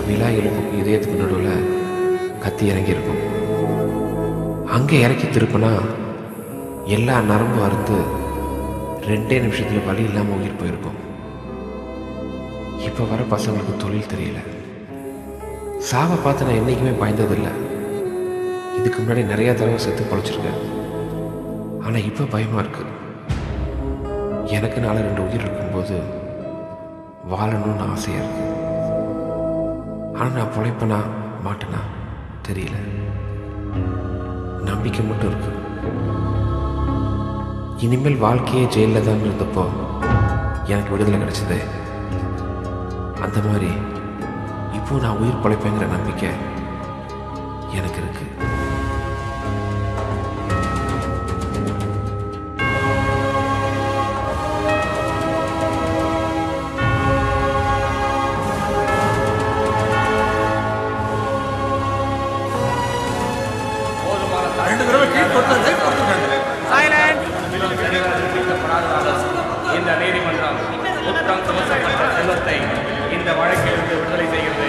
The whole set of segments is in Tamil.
விழா எலும்புக்கும் இதயத்துக்கு நடுவில் கத்தி இறங்கியிருக்கும் அங்கே இறக்கி திருப்பினா எல்லா நரம்பும் அறுத்து ரெண்டே நிமிஷத்தில் வலி இல்லாமல் உயிர் போயிருக்கும் இப்போ வர பசங்களுக்கு தொழில் தெரியல சாவை பார்த்து நான் என்றைக்குமே பயந்ததில்லை இதுக்கு முன்னாடி நிறையா தடவை செத்து பொழைச்சிருக்கேன் ஆனால் இப்போ பயமாக இருக்கு எனக்கு நாளை ரெண்டு உயிர் இருக்கும்போது வாழணும்னு ஆசையாக இருக்கு ஆனால் நான் பொழைப்பனா மாட்டேனா தெரியல நம்பிக்கை மட்டும் இருக்கு இனிமேல் வாழ்க்கையே ஜெயிலில் தான் இருந்தப்போ எனக்கு விடுதலை கிடைச்சது அந்த மாதிரி இப்போ நான் உயிர் பொழைப்பேங்கிற நம்பிக்கை எனக்கு இருக்கு ரெண்டு தடவை கீழ் கொடுத்தது கொடுத்துட்டாங்க இந்த நீதிமன்றம் குற்றம் சுமத்தப்பட்ட செல்வத்தை இந்த வழக்கிலிருந்து விடுதலை செய்கிறது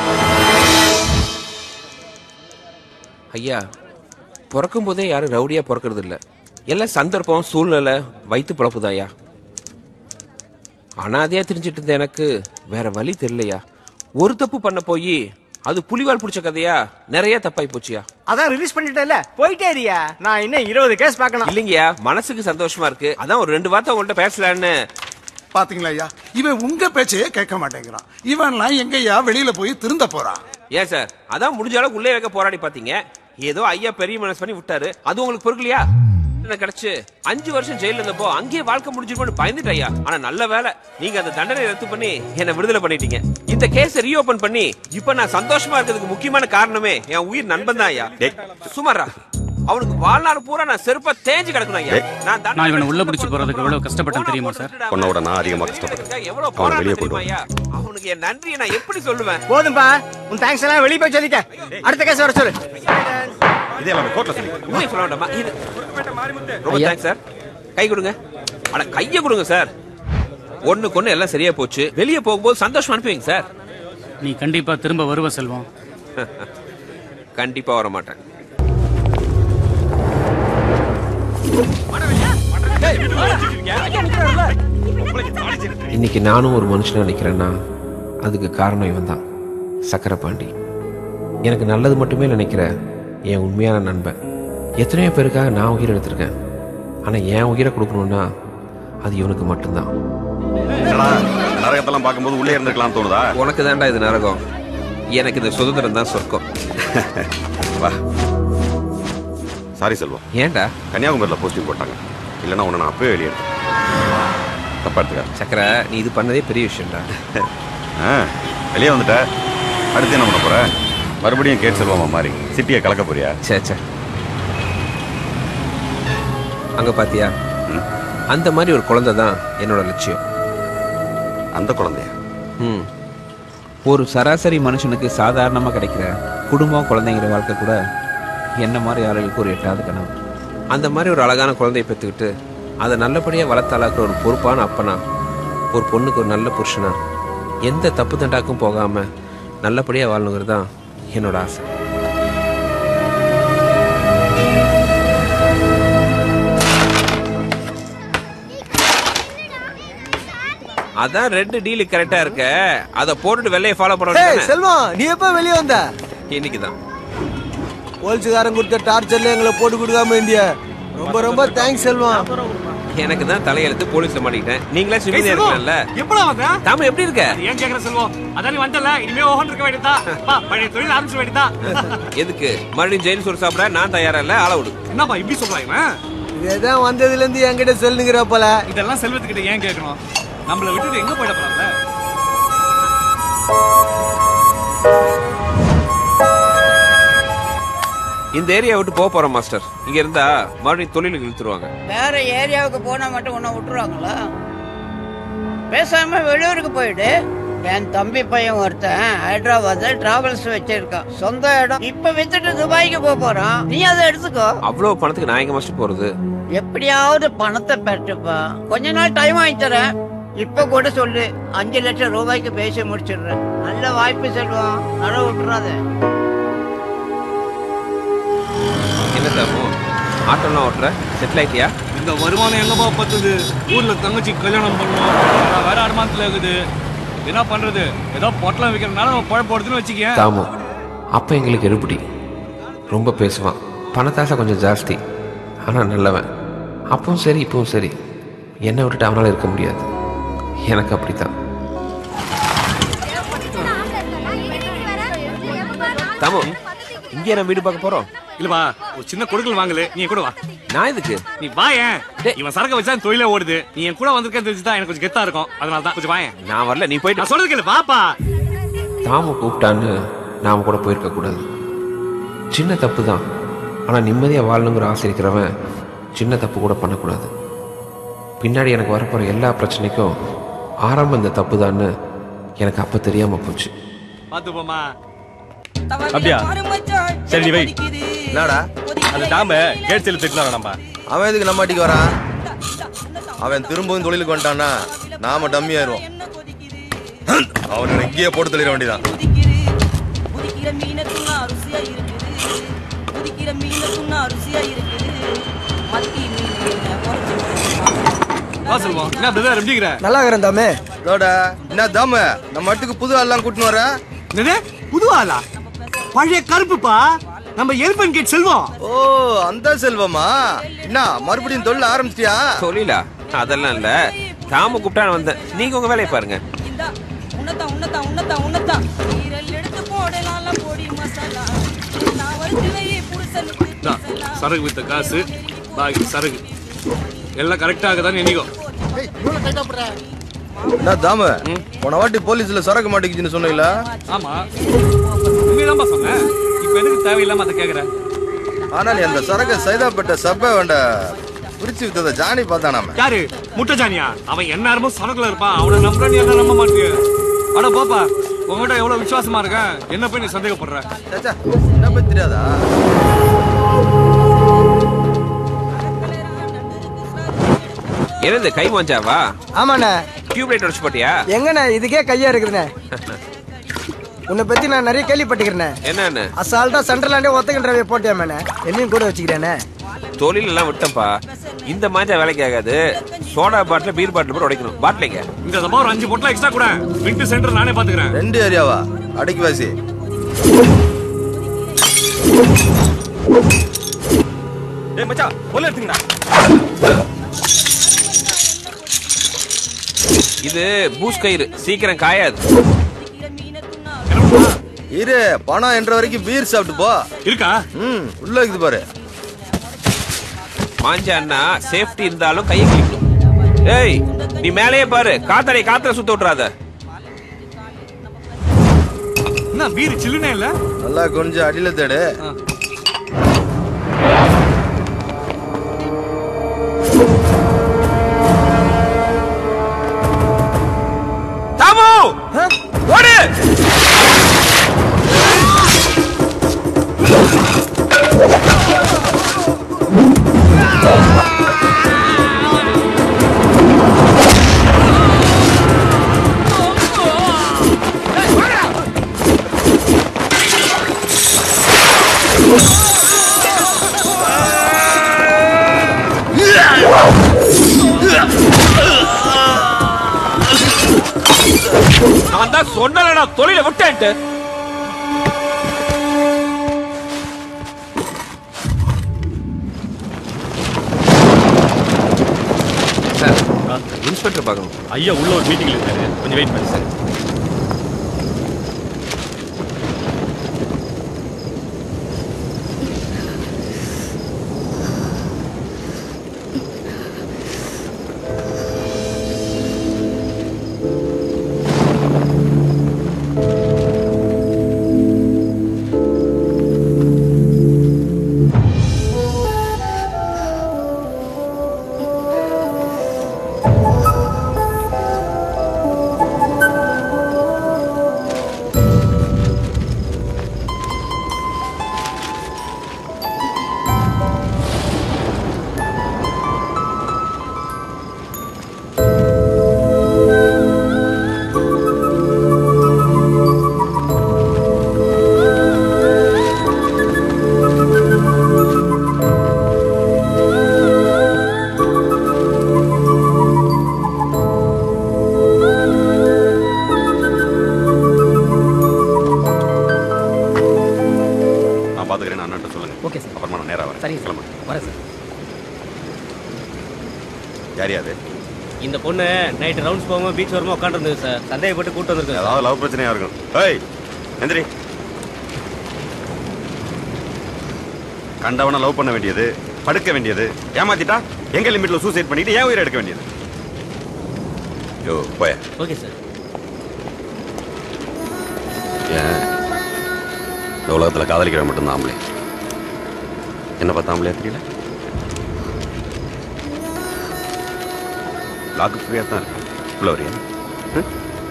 ஐயா பிறக்கும் போதே யாரும் ரவுடியா பிறக்கிறது இல்ல எல்லாம் சந்தர்ப்பம் சூழ்நிலை வயிற்று பிழப்புதான் ஐயா அனாதையா தெரிஞ்சிட்டு இருந்த எனக்கு வேற வழி தெரியலையா ஒரு தப்பு பண்ண போய் அது புலிவால் பிடிச்ச கதையா நிறைய தப்பாய் போச்சியா அதான் ரிலீஸ் பண்ணிட்டேன்ல போயிட்டே இருயா நான் இன்னும் இருபது கேஸ் பார்க்கணும் இல்லைங்கய்யா மனசுக்கு சந்தோஷமா இருக்கு அதான் ஒரு ரெண்டு வார்த்தை உங்கள்கிட்ட பேசலான்னு பாத்தீங்களா ஐயா இவன் உங்க பேச்சையே கேட்க மாட்டேங்கிறான் இவன்லாம் எங்கய்யா வெளியில போய் திருந்த போறான் ஏன் சார் அதான் முடிஞ்ச அளவுக்கு உள்ளே வைக்க போராடி பாத்தீங்க ஏதோ ஐயா பெரிய மனசு பண்ணி விட்டாரு அது உங்களுக்கு பொறுக்கலையா என்ன கிடைச்சு அஞ்சு வருஷம் ஜெயில இருந்தப்போ அங்கேயே வாழ்க்கை முடிஞ்சிருக்கோம்னு பயந்துட்டு ஐயா ஆனா நல்ல வேலை நீங்க அந்த தண்டனை ரத்து பண்ணி என்ன விடுதலை பண்ணிட்டீங்க இந்த கேஸை ரீஓபன் பண்ணி இப்ப நான் சந்தோஷமா இருக்கிறதுக்கு முக்கியமான காரணமே என் உயிர் நண்பன் தான் ஐயா சுமாரா அவனுக்கு வாழ்நாள் பூரா நான் செருப்பா தேஞ்சு கிடக்கணும் ஐயா நான் தண்டனை நான் இவனை உள்ள பிடிச்சு போறதுக்கு எவ்வளவு கஷ்டப்பட்டேன் தெரியுமா சார்? உன்னோட நான் அதிகமா கஷ்டப்பட்டேன். எவ்வளவு அவனை வெளியே போராட்டம் கொண்டு தெரியுமா ஐயா அவனுக்கு என் நன்றியை நான் எப்படி சொல்லுவேன் போதும்பா உன் தேங்க்ஸ் எல்லாம் வெளியே போய் சொல்லிட்டேன் அடுத்த கேஸ் வர சொல்லு இதே எல்லாமே கோர்ட்ல சொல்லி உண்மையை சொல்ல வேண்டாமா இது ரொம்ப தேங்க்ஸ் சார் கை கொடுங்க அட கையை கொடுங்க சார் ஒண்ணுக்கு ஒண்ணு எல்லாம் சரியா போச்சு வெளியே போகும்போது சந்தோஷம் அனுப்புவீங்க சார் நீ கண்டிப்பா திரும்ப வருவ செல்வம் கண்டிப்பா வர மாட்டேன் இன்னைக்கு நானும் ஒரு மனுஷனா நினைக்கிறேன்னா அதுக்கு காரணம் இவன் தான் சக்கரை பாண்டி எனக்கு நல்லது மட்டுமே நினைக்கிற என் உண்மையான நண்பன் எத்தனையோ பேருக்காக நான் உயிர் எடுத்திருக்கேன் ஆனால் என் உயிரை கொடுக்கணும்னா அது இவனுக்கு மட்டும்தான் என்னடா நரகத்தெல்லாம் பார்க்கும்போது உள்ளே இருந்திருக்கலாம் தோணுதா உனக்கு தான்டா இது நரகம் எனக்கு இந்த சுதந்திரம் தான் சொர்க்கம் வா சாரி செல்வம் ஏன்டா கன்னியாகுமரியில் போஸ்டிங் போட்டாங்க இல்லைன்னா உன்னை நான் அப்பவே வெளியே எடுத்தேன் தப்பா எடுத்துக்க சக்கரை நீ இது பண்ணதே பெரிய விஷயம்டா ஆ வெளியே வந்துட்ட அடுத்து என்ன பண்ண போற மறுபடியும் கேட் செல்வமா மாதிரி சிட்டியை கலக்க போறியா சே சே அங்க பாத்தியா அந்த மாதிரி ஒரு குழந்தை தான் என்னோட லட்சியம் அந்த குழந்தையா ம் ஒரு சராசரி மனுஷனுக்கு சாதாரணமாக கிடைக்கிற குடும்பம் குழந்தைங்கிற வாழ்க்கை கூட என்ன மாதிரி ஆளுகளுக்கு ஒரு எட்டாவது கனவு அந்த மாதிரி ஒரு அழகான குழந்தையை பெற்றுக்கிட்டு அதை நல்லபடியாக வளர்த்தாளாக்குற ஒரு பொறுப்பான அப்பனா ஒரு பொண்ணுக்கு ஒரு நல்ல புருஷனா எந்த தப்பு தண்டாக்கும் போகாமல் நல்லபடியாக வாழணுங்கிறது தான் என்னோட ஆசை அதான் ரெண்டு டீலு கரெக்டா இருக்க அதை போட்டுட்டு வெள்ளையை ஃபாலோ ஏய் பண்ண செல்வம் நீ எப்ப வெளியே வந்த இன்னைக்கு தான் போலீஸ்காரன் கொடுத்த டார்ச்சர்ல எங்களை போட்டு கொடுக்காம இந்தியா ரொம்ப ரொம்ப தேங்க்ஸ் செல்வம் எனக்கு தான் தலையெழுத்து போலீஸ்ல மாட்டிக்கிட்டேன் நீங்களே சிவிலியா இருக்கலாம்ல எப்படா வந்த தாம எப்படி இருக்க ஏன் கேக்குற செல்வம் அதான் நீ வந்தல இனிமே ஓஹன் இருக்க வேண்டியதா பா பழைய தொழில் ஆரம்பிச்ச வேண்டியதா எதுக்கு மறுபடியும் ஜெயில் சோறு சாப்பிட நான் தயாரா இல்ல ஆள விடு என்னப்பா இப்படி சொல்றாங்க இவன்? இதுதான் வந்ததுல இருந்து என்கிட்ட செல்லுங்கிற போல இதெல்லாம் செல்வத்துக்கிட்ட ஏன் கேட்கணும் நம்மள விட்டுட்டு எங்க போயிட போறாங்க இந்த ஏரியா விட்டு போக போறோம் மாஸ்டர் இங்க இருந்தா மறுபடியும் தொழிலுக்கு இழுத்துருவாங்க வேற ஏரியாவுக்கு போனா மட்டும் உன்னை விட்டுருவாங்களா பேசாம வெளியூருக்கு போயிடு என் தம்பி பையன் ஒருத்தன் ஹைதராபாத்ல டிராவல்ஸ் வச்சிருக்கான் சொந்த இடம் இப்ப வித்துட்டு துபாய்க்கு போக போறான் நீ அதை எடுத்துக்கோ அவ்வளவு பணத்துக்கு நான் எங்க மாஸ்டர் போறது எப்படியாவது பணத்தை பெற்றுப்பா கொஞ்ச நாள் டைம் வாங்கி தரேன் இப்ப கூட சொல்லு அஞ்சு லட்சம் ரூபாய்க்கு பேசி முடிச்சிடுறேன் நல்ல வாய்ப்பு செல்வம் நட விட்டுறாத என்ன தாமு ஆட்டோலாம் ஓட்டுற செட்டில் ஆயிட்டியா இந்த வருமானம் எங்கப்பா பத்துது ஊர்ல தங்கச்சி கல்யாணம் பண்ணோம் நான் வேற அனுமானத்துல இருக்குது என்ன பண்றது ஏதோ பொட்டலம் வைக்கிறதுனால நம்ம பழம் போடுதுன்னு வச்சுக்கேன் தாமு அப்போ எங்களுக்கு எடுபடி ரொம்ப பேசுவான் பணத்தாசை கொஞ்சம் ஜாஸ்தி ஆனால் நல்லவன் அப்பவும் சரி இப்பவும் சரி என்னை விட்டுட்டு அவனால் இருக்க முடியாது எனக்கு அப்படித்தான் தாமு இங்கே நம்ம வீடு பார்க்க போறோம் இல்லப்பா ஒரு சின்ன கொடுக்கல் வாங்கல நீ என் கூட வா நான் இதுக்கு நீ வா ஏன் இவன் சரக்கு வச்சா தொழிலே ஓடுது நீ என் கூட வந்திருக்கேன்னு தெரிஞ்சுதான் எனக்கு கொஞ்சம் கெத்தா இருக்கும் அதனால தான் கொஞ்சம் வாயேன் நான் வரல நீ போயிட்டு நான் சொல்றது கேளு வாப்பா தாமு கூப்பிட்டான்னு நாம் கூட போயிருக்க கூடாது சின்ன தப்பு தான் ஆனால் நிம்மதியாக வாழணுங்கிற ஆசை இருக்கிறவன் சின்ன தப்பு கூட பண்ணக்கூடாது பின்னாடி எனக்கு வரப்போகிற எல்லா பிரச்சனைக்கும் ஆரம்பம் இந்த தப்பு தான்னு எனக்கு அப்போ தெரியாமல் போச்சு பாத்து போமா அப்படியா சரி நீ வை என்னடா அந்த டாம கேட் செல்லு திட்டலாம் நம்ம அவன் எதுக்கு நம்ம அடிக்கு வரான் அவன் திரும்பவும் தொழிலுக்கு வந்துட்டான்னா நாம டம்மி ஆயிருவோம் அவனை இங்கேயே போட்டு தள்ளிட வேண்டியதான் உதிக்கிற மீனை துண்ணா ருசியா இருக்குது உதிக்கிற மீனை துண்ணா ருசியா இருக்குது மத்தி மீன் என்ன குறைச்சு வா செல்வம் என்ன பிரதர் எப்படிங்கிற நல்லா இருக்கிறேன் தாமே இதோட என்ன தாம நம்ம மட்டுக்கு புது ஆள்லாம் கூட்டின்னு வர என்னது புது ஆளா பழைய கருப்புப்பா நம்ம எலிபன் கேட் செல்வம் ஓ அந்த செல்வமா என்ன மறுபடியும் தொழில் ஆரம்பிச்சிட்டியா தொழிலா அதெல்லாம் இல்ல தாமு கூப்பிட்டா நான் வந்தேன் நீங்க உங்க வேலையை பாருங்க இந்தா உன்னதான் உன்னதான் உன்னதான் உன்னதான் ஈரல் எடுத்து போடலாம்ல பொடி மசாலா நான் வறுத்து வை புருஷனுக்கு இந்தா, சரகு வித்த காசு பாக்கி சரகு எல்லாம் கரெக்டா இருக்குதான்னு எண்ணிக்கோ என்ன தாம போன வாட்டி போலீஸ்ல சரக்கு மாட்டிக்கிச்சுன்னு சொன்னீங்களா ஆமா உண்மையதான்பா சொன்னேன் இப்ப எதுக்கு தேவையில்லாம அதை கேக்குற ஆனா நீ அந்த சரக்க சைதாப்பேட்டை சப்ப வேண்ட பிரிச்சு வித்தத ஜானி பார்த்தானாம யாரு முட்டை ஜானியா அவன் என்ன நேரமும் சரக்குல இருப்பான் அவனை நம்புற நீ என்ன நம்ப மாட்டிய அட பாப்பா உங்ககிட்ட எவ்வளவு விசுவாசமா இருக்கேன் என்ன போய் நீ சந்தேகப்படுற சேச்சா, என்ன பத்தி தெரியாதா என்னது கை மோஞ்சாவா ஆமாண்ணே டியூப் லைட் உடச்சு போட்டியா எங்கண்ணே இதுக்கே கையா இருக்குதுண்ணே உன்னை பத்தி நான் நிறைய கேள்விப்பட்டுக்கிறேனே என்னன்னு அசால்ட்டா சென்ட்ரலாண்டே ஒத்தக்கின்றவே போட்டியாமண்ணே என்னையும் கூட வச்சுக்கிறேனே தொழில் எல்லாம் விட்டேன்ப்பா இந்த மாஞ்சா வேலைக்கு ஆகாது சோடா பாட்டில் பீர் பாட்டில் போட்டு உடைக்கணும் பாட்டிலைங்க இந்த தப்பா ஒரு அஞ்சு பொட்டலாம் எக்ஸ்ட்ரா கூட விட்டு சென்டர் நானே பாத்துக்கிறேன் ரெண்டு ஏரியாவா அடக்கி வாசி ஏய் மச்சான் பொல்ல எடுத்துங்கடா இது பூஸ் கயிறு சீக்கிரம் காயாது இரு பணம் என்ற வரைக்கும் பீர் சாப்பிட்டு போ இருக்கா ம் உள்ள இருக்குது பாரு மாஞ்சான்னா சேஃப்டி இருந்தாலும் கையை கிளிக்கணும் ஏய் நீ மேலேயே பாரு காத்தாடி காத்துல சுத்த விட்டுறாத என்ன பீர் சில்லுனே இல்ல நல்லா கொஞ்சம் அடியில தேடு தாமு ஓடு அவன் தான் சொன்னலடா தொழில விட்டேன்ட்டு சார் இன்ஸ்பெக்டர் பார்க்கணும் ஐயா உள்ள ஒரு மீட்டிங்ல இருக்காரு கொஞ்சம் வெயிட் பண்ணு சார் ஆ கிளம்பு வரேன் சார் யார் அது இந்த பொண்ணு நைட் ரவுண்ட்ஸ் போகும்போது பீச் வரும்போது உட்காந்துருந்தது சார் சந்தேகப்பட்டு கூட்டு வந்திருக்கேன் ஏதாவது லவ் பிரச்சனையா இருக்கும் ஏய் எந்திரி கண்டவனை லவ் பண்ண வேண்டியது படுக்க வேண்டியது ஏமாத்திட்டா எங்க லிமிட்ல சூசைட் பண்ணிட்டு ஏன் உயிரை எடுக்க வேண்டியது யோ போய ஓகே சார் ஏன் இந்த உலகத்துல காதலிக்கிற மட்டும்தான் ஆம்பளை என்ன பார்த்தா ஆம்பளையா தெரியல லாக்கு ஃப்ரீயா தான் இருக்கு உள்ள வரியா ம்?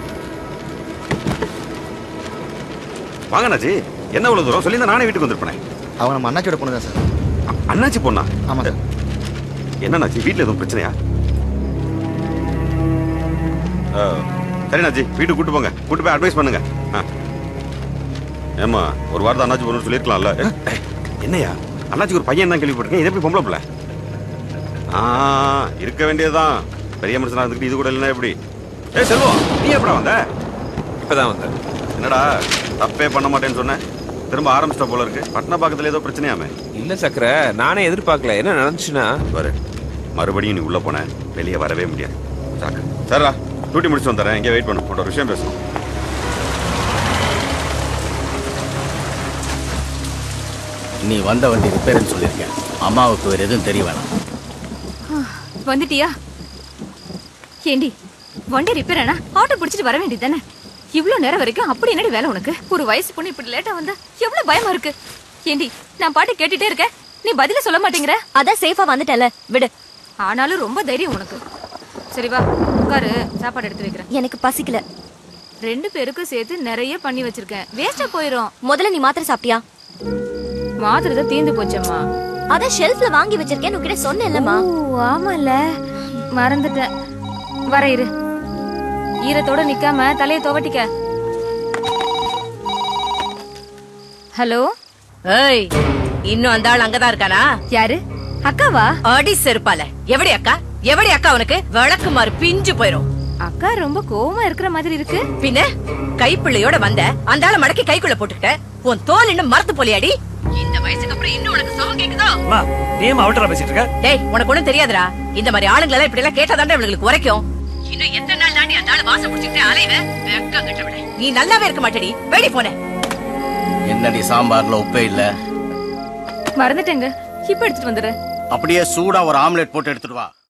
வாங்க அண்ணாச்சி என்ன இவ்வளவு தூரம் சொல்லி நானே வீட்டுக்கு வந்திருப்பேன் அவங்க நம்ம அண்ணாச்சியோட பொண்ணு தான் சார் அண்ணாச்சி பொண்ணா ஆமா சார் என்னண்ணாச்சி வீட்டில் எதுவும் பிரச்சனையா ஆ, சரிண்ணாச்சி வீட்டுக்கு கூட்டு போங்க கூட்டு போய் அட்வைஸ் பண்ணுங்க ஆ. ஏம்மா ஒரு வாரத்தை அண்ணாச்சி பொண்ணு சொல்லியிருக்கலாம்ல ஏ, ஏய், என்னய்யா அண்ணாச்சிக்கு ஒரு பையன் தான் கேள்விப்பட்டிருக்கேன் இது எப்படி பொம்பளை பிள்ளை ஆ இருக்க வேண்டியதுதான் பெரிய மனுஷனா இருந்துக்கிட்டு இது கூட இல்லைன்னா எப்படி ஏ செல்வம் நீ எப்படா வந்த இப்பதான் வந்தேன் என்னடா தப்பே பண்ண மாட்டேன்னு சொன்னேன் திரும்ப ஆரம்பிச்சிட்ட போல இருக்கு பட்டண பக்கத்துல ஏதோ பிரச்சனையாமே இல்ல சக்கர நானே எதிர்பார்க்கல என்ன நடந்துச்சுன்னா பாரு மறுபடியும் நீ உள்ள போன வெளியே வரவே முடியாது சாக்கு சரிடா டூட்டி முடிச்சு வந்துடுறேன் இங்கே வெயிட் பண்ணு உன்னோட ஒரு விஷயம் பேசணும் நீ வந்த வண்டி ரிப்பேர்னு சொல்லியிருக்கேன் அம்மாவுக்கு வேற எதுவும் தெரிய வேணாம் வந்துட்டியா ஏண்டி வண்டி ரிப்பேர் ஆனா ஆட்டோ பிடிச்சிட்டு வர வேண்டியதானே இவ்ளோ நேரம் வரைக்கும் அப்படி என்னடி வேலை உனக்கு ஒரு வயசு பொண்ணு இப்படி லேட்டா வந்தா எவ்வளவு பயமா இருக்கு ஏண்டி நான் பாட்டு கேட்டுட்டே இருக்கேன் நீ பதில சொல்ல மாட்டேங்கிற அதான் சேஃபா வந்துட்டல விடு ஆனாலும் ரொம்ப தைரியம் உனக்கு சரி வா உட்காரு சாப்பாடு எடுத்து வைக்கிறேன் எனக்கு பசிக்கல ரெண்டு பேருக்கும் சேர்த்து நிறைய பண்ணி வச்சிருக்கேன் வேஸ்டா போயிரும் முதல்ல நீ மாத்திரை சாப்பிட்டியா மாத்திரை தான் தீந்து போச்சம்மா அத ஷெல்ஃப்ல வாங்கி வச்சிருக்கேன் உன்கிட்ட சொன்னேன்லமா ஓ ஆமால மறந்துட்டேன் வர இரு ஈரத்தோட நிக்காம தலைய துவட்டிக்க ஹலோ ஏய் இன்னும் அந்த ஆள் அங்கதான் இருக்கானா யாரு அக்காவா அடி செருப்பால எவடி அக்கா எவடி அக்கா உனக்கு விளக்குமாறு பிஞ்சு போயிரும் அக்கா ரொம்ப கோவமா இருக்கிற மாதிரி இருக்கு பின்ன கைப்பிள்ளையோட வந்த அந்த ஆளை மடக்கி கைக்குள்ள போட்டுக்கிட்ட உன் தோல் இன்னும் மரத்து போலியாடி இந்த வயசுக்கு அப்புறம் இன்னும் உனக்கு சுகம் கேக்குதோ அம்மா நீ ஏன் அவட்டரா பேசிட்டு இருக்க டேய் உனக்கு ஒண்ணும் தெரியாதுடா இந்த மாதிரி ஆளுங்களை எல்லாம் இப்படி எல்லாம் கேட்டாதாண்டா இவங்களுக்கு உரைக்கும் இன்னும் எத்தனை நாள் தாண்டி அந்த ஆளு வாசம் பிடிச்சிட்டு அலைவ வெக்கம் கட்டவிட நீ நல்லாவே இருக்க மாட்டேடி வெடி போன என்னடி சாம்பார்ல உப்பே இல்ல மறந்துட்டேங்க இப்ப எடுத்துட்டு வந்துடுறேன் அப்படியே சூடா ஒரு ஆம்லெட் போட்டு எடுத்துட்டு வா